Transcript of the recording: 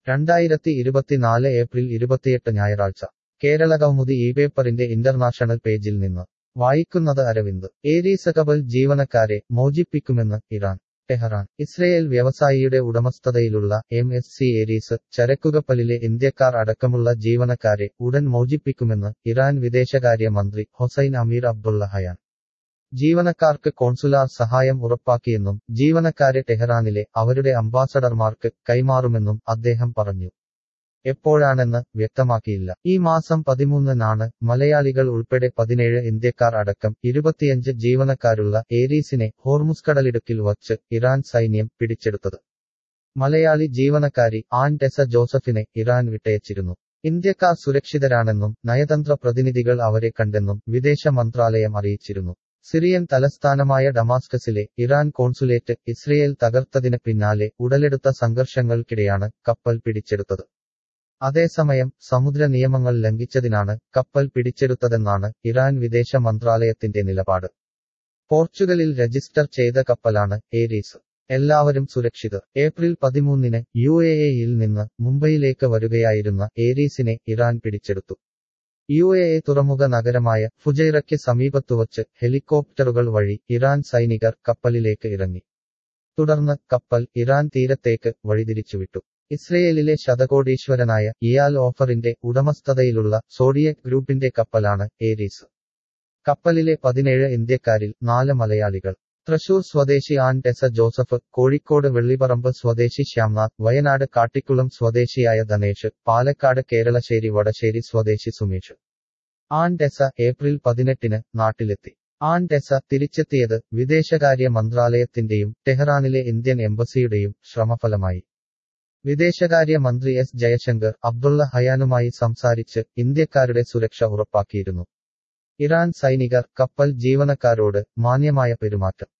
രണ്ടായിരത്തി ഇരുപത്തിനാല് ഏപ്രിൽ ഇരുപത്തിയെട്ട് ഞായറാഴ്ച കേരള കൗമുദി ഈ പേപ്പറിന്റെ ഇന്റർനാഷണൽ പേജിൽ നിന്ന് വായിക്കുന്നത് അരവിന്ദ് ഏരീസ് കപ്പൽ ജീവനക്കാരെ മോചിപ്പിക്കുമെന്ന് ഇറാൻ ടെഹറാൻ ഇസ്രയേൽ വ്യവസായിയുടെ ഉടമസ്ഥതയിലുള്ള എം എസ് സി ഏരീസ് ചരക്കുകപ്പലിലെ ഇന്ത്യക്കാർ അടക്കമുള്ള ജീവനക്കാരെ ഉടൻ മോചിപ്പിക്കുമെന്ന് ഇറാൻ വിദേശകാര്യ മന്ത്രി ഹൊസൈൻ അമീർ അബ്ദുള്ള ഹയാൻ ജീവനക്കാർക്ക് കോൺസുലാർ സഹായം ഉറപ്പാക്കിയെന്നും ജീവനക്കാരെ ടെഹ്റാനിലെ അവരുടെ അംബാസഡർമാർക്ക് കൈമാറുമെന്നും അദ്ദേഹം പറഞ്ഞു എപ്പോഴാണെന്ന് വ്യക്തമാക്കിയില്ല ഈ മാസം പതിമൂന്നിനാണ് മലയാളികൾ ഉൾപ്പെടെ പതിനേഴ് ഇന്ത്യക്കാർ അടക്കം ഇരുപത്തിയഞ്ച് ജീവനക്കാരുള്ള ഏരീസിനെ ഹോർമുസ്കടലിടുക്കിൽ വച്ച് ഇറാൻ സൈന്യം പിടിച്ചെടുത്തത് മലയാളി ജീവനക്കാരി ആൻ ടെസ ജോസഫിനെ ഇറാൻ വിട്ടയച്ചിരുന്നു ഇന്ത്യക്കാർ സുരക്ഷിതരാണെന്നും നയതന്ത്ര പ്രതിനിധികൾ അവരെ കണ്ടെന്നും വിദേശ മന്ത്രാലയം അറിയിച്ചിരുന്നു സിറിയൻ തലസ്ഥാനമായ ഡമാസ്കസിലെ ഇറാൻ കോൺസുലേറ്റ് ഇസ്രയേൽ തകർത്തതിന് പിന്നാലെ ഉടലെടുത്ത സംഘർഷങ്ങൾക്കിടെയാണ് കപ്പൽ പിടിച്ചെടുത്തത് അതേസമയം സമുദ്ര നിയമങ്ങൾ ലംഘിച്ചതിനാണ് കപ്പൽ പിടിച്ചെടുത്തതെന്നാണ് ഇറാൻ വിദേശ മന്ത്രാലയത്തിന്റെ നിലപാട് പോർച്ചുഗലിൽ രജിസ്റ്റർ ചെയ്ത കപ്പലാണ് ഏരീസ് എല്ലാവരും സുരക്ഷിതർ ഏപ്രിൽ പതിമൂന്നിന് യു എ എയിൽ നിന്ന് മുംബൈയിലേക്ക് വരുകയായിരുന്ന ഏരീസിനെ ഇറാൻ പിടിച്ചെടുത്തു യു എ എ തുറമുഖ നഗരമായ ഫുജൈറയ്ക്ക് സമീപത്തുവച്ച് ഹെലികോപ്റ്ററുകൾ വഴി ഇറാൻ സൈനികർ കപ്പലിലേക്ക് ഇറങ്ങി തുടർന്ന് കപ്പൽ ഇറാൻ തീരത്തേക്ക് വഴിതിരിച്ചുവിട്ടു ഇസ്രയേലിലെ ശതകോടീശ്വരനായ ഇയാൽ ഓഫറിന്റെ ഉടമസ്ഥതയിലുള്ള സോഡിയക് ഗ്രൂപ്പിന്റെ കപ്പലാണ് ഏരീസ് കപ്പലിലെ പതിനേഴ് ഇന്ത്യക്കാരിൽ നാല് മലയാളികൾ തൃശൂർ സ്വദേശി ആൻ ടെസ ജോസഫ് കോഴിക്കോട് വെള്ളിപ്പറമ്പ് സ്വദേശി ശ്യാംനാഥ് വയനാട് കാട്ടിക്കുളം സ്വദേശിയായ ധനേഷ് പാലക്കാട് കേരളശ്ശേരി വടശ്ശേരി സ്വദേശി സുമേഷ് ആൻ ടെസ ഏപ്രിൽ പതിനെട്ടിന് നാട്ടിലെത്തി ആൻ ടെസ തിരിച്ചെത്തിയത് വിദേശകാര്യ മന്ത്രാലയത്തിന്റെയും ടെഹ്റാനിലെ ഇന്ത്യൻ എംബസിയുടെയും ശ്രമഫലമായി വിദേശകാര്യ മന്ത്രി എസ് ജയശങ്കർ അബ്ദുള്ള ഹയാനുമായി സംസാരിച്ച് ഇന്ത്യക്കാരുടെ സുരക്ഷ ഉറപ്പാക്കിയിരുന്നു ഇറാൻ സൈനികർ കപ്പൽ ജീവനക്കാരോട് മാന്യമായ പെരുമാറ്റം